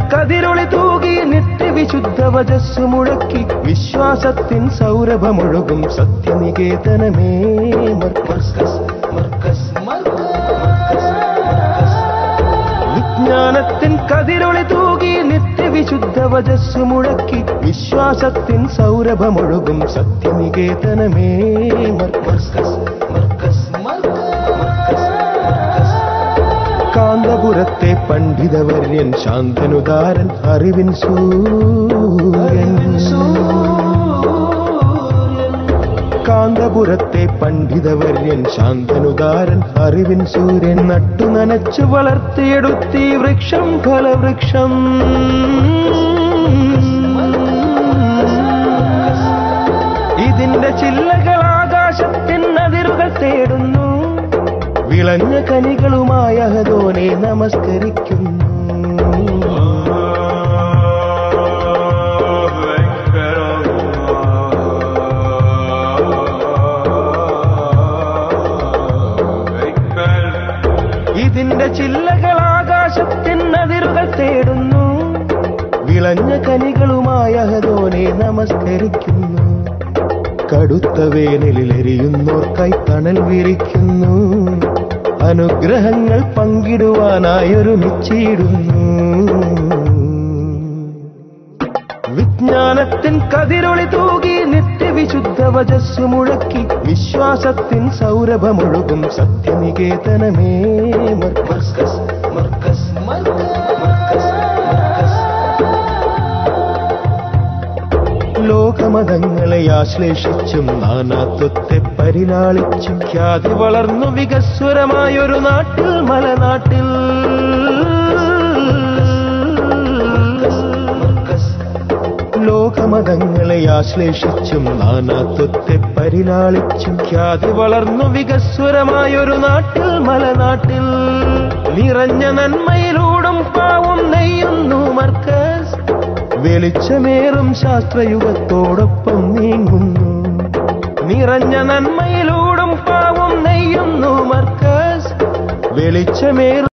കതിരൊളി തൂകി നിത്യവിശുദ്ധ വജസ്സു മുഴക്കി വിശ്വാസത്തിൻ സൗരഭമൊഴുകും സത്യനികേതനമേ മർക്കസ് മർക്കസ് വിജ്ഞാനത്തിൻ കതിരൊളി തൂകി നിത്യവിശുദ്ധ വജസ്സു മുഴക്കി വിശ്വാസത്തിൻ സൗരഭമൊഴുകും സത്യനികേതനമേ മർക്കസ് മർക്കസ് കാന്തപുരത്തെ പണ്ഡിതവര്യൻ ശാന്തനുദാരൻ അറിവിൻ സൂര്യൻ കാന്തപുരത്തെ പണ്ഡിതവര്യൻ ശാന്തനുദാരൻ അറിവിൻ സൂര്യൻ നട്ടു നനച്ചു വളർത്തിയെടുത്തി വൃക്ഷം ഫലവൃക്ഷം ഇതിന്റെ ചില്ലകൾ ആകാശത്തിൻ അതിരുകൾ തേടുന്നു വിളഞ്ഞ കനികളുമായ ഹതോനെ നമസ്കരിക്കുന്നു ഇതിന്റെ ചില്ലകൾ ആകാശത്തിൻ അതിരുകൾ തേടുന്നു വിളഞ്ഞ കനികളുമായ ഹതോനെ നമസ്കരിക്കുന്നു കടുത്ത വേനലിൽ എരിയുന്നോർക്കായി തണൽ വിരിക്കുന്നു അനുഗ്രഹങ്ങൾ പങ്കിടുവാനായൊരുമിച്ചിടുന്നു വിജ്ഞാനത്തിൻ കതിരൊളി തൂകി നിത്യവിശുദ്ധ വജസ്സു മുഴക്കി വിശ്വാസത്തിൻ സൗരഭമൊഴുകും സത്യനികേതനമേ മർക്കസ് മർക്കസ് ലോകമതങ്ങളെ ആശ്ലേഷിച്ചും നാനാത്വത്തെ പരിലാളിച്ചും ഖ്യാതി വളർന്നു വികസ്വരമായൊരു നാട്ടിൽ മലനാട്ടിൽ ലോകമതങ്ങളെ ആശ്ലേഷിച്ചും നാനാത്വത്തെ പരിലാളിച്ചും ഖ്യാതി വളർന്നു വികസ്വരമായൊരു നാട്ടിൽ മലനാട്ടിൽ നിറഞ്ഞ നന്മയിലൂടും പാവം നെയ്യുന്നു മർക്കസ് വെളിച്ചമേറും ശാസ്ത്രയുഗത്തോടൊപ്പം നീങ്ങുന്നു നിറഞ്ഞ നന്മയിലൂടും പാവം നെയ്യുന്നു മർക്കസ് വെളിച്ചമേറും